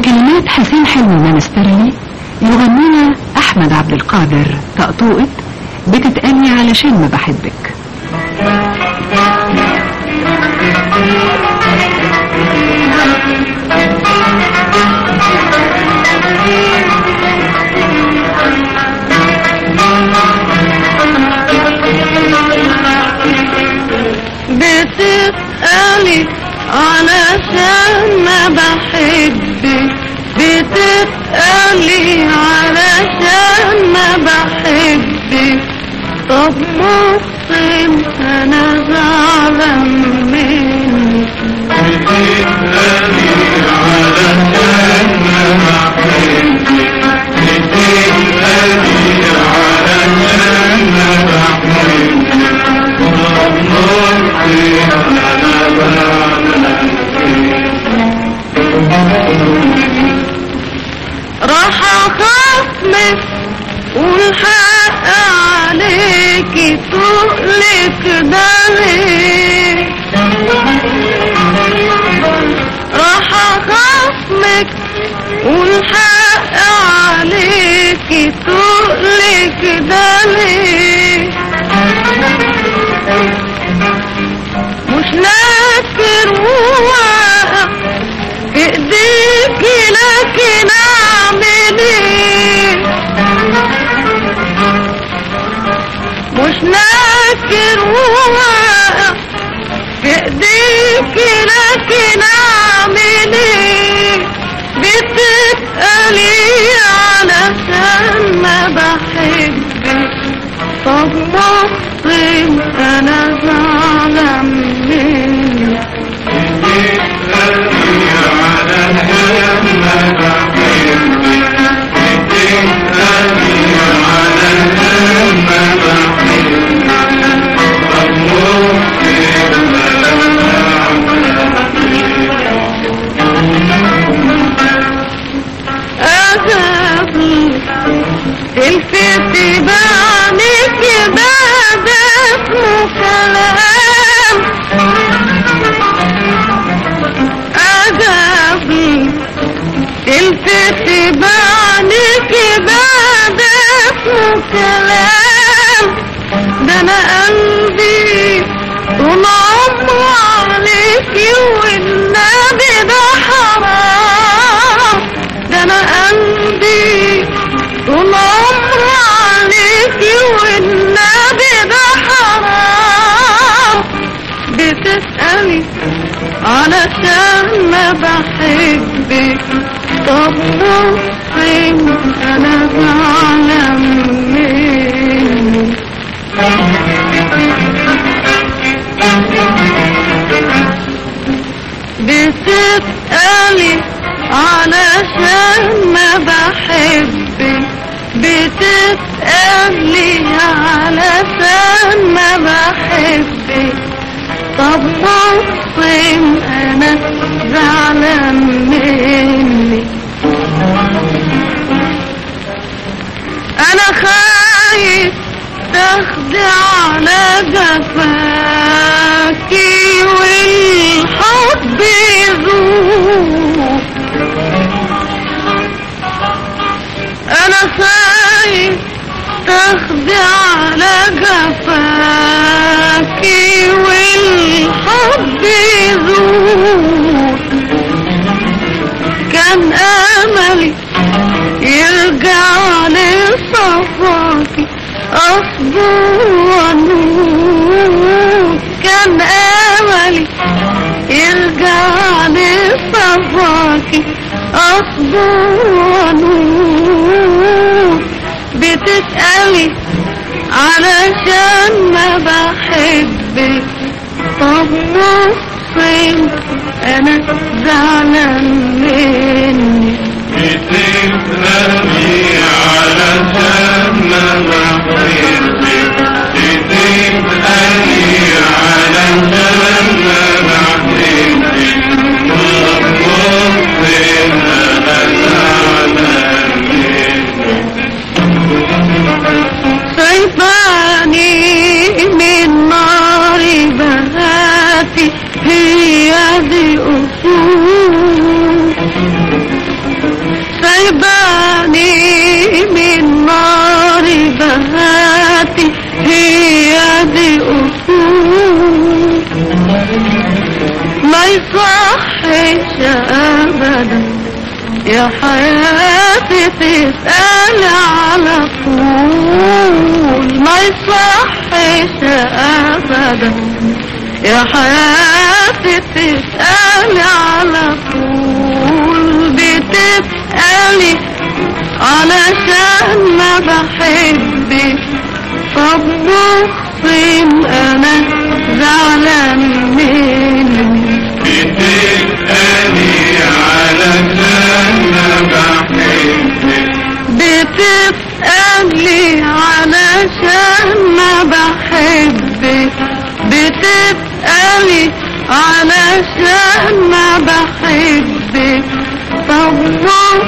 بكلمات حسين حلمي المنسترلي يغنينا أحمد عبد القادر طقطوقة بتتقالي علشان ما بحبك بتسألي علشان ما بحبك بتسألي علشان ما بحبك طب مقسم انا زعلان منك بتسألي علشان ما بحبك بتسألي علشان ما بحبك طب مقسم انا زعلان راح اخصمك والحق عليكي تقلك ده ليه راح اخصمك والحق عليكي تقلك ده ليه مش ناكر وواقع في ايديكي لكن اعمل ايه مش ناكر وواقع في ايديكي لكن اعمل ايه بتسألي علشان ما بحبك طب مصري انا زعلان منك بتسألي علشان ما بحبك بتسألي علشان ما بحبك طب ممكن أغابي الفت بعمك بعد اسمه كلام أغابي الفت بعمك بعد اسمه كلام ده أنا قلبي طول عمره عليكي والنبي ده حرام ده انا قلبي طول عمره عليكي والنبي ده حرام بتسألي علشان ما بحبك طب بصي انا زعلان منك بتسألي علشان ما بحبك بتسألي علشان ما بحبك طب مصيم انا زعلان منك انا خايف تاخدي على جفاكي والحب يذوب انا خايف تاخدي على جفاكي والحب يذوب كان املي يرجع لصفاكي اصبر ونور كان املي يرجع لصفاكي اصبر ونور بتسألي علشان ما بحبك طب مصيب انا زعلان منك بتسألي علشان ما بحبك بتسألي علشان ما بحبك طب ممكن أنا زعلان سيفاني من نار بهاتي هي دي أصول يصحش ابدا يا حياتي تسأل على طول ما يصحش ابدا يا حياتي تسأل على طول بتسألي علشان ما بحبك طب مخصم انا زعلان مني بتسألي علشان ما بحبك بتسألي علشان ما بحبك بتسألي علشان ما بحبك طب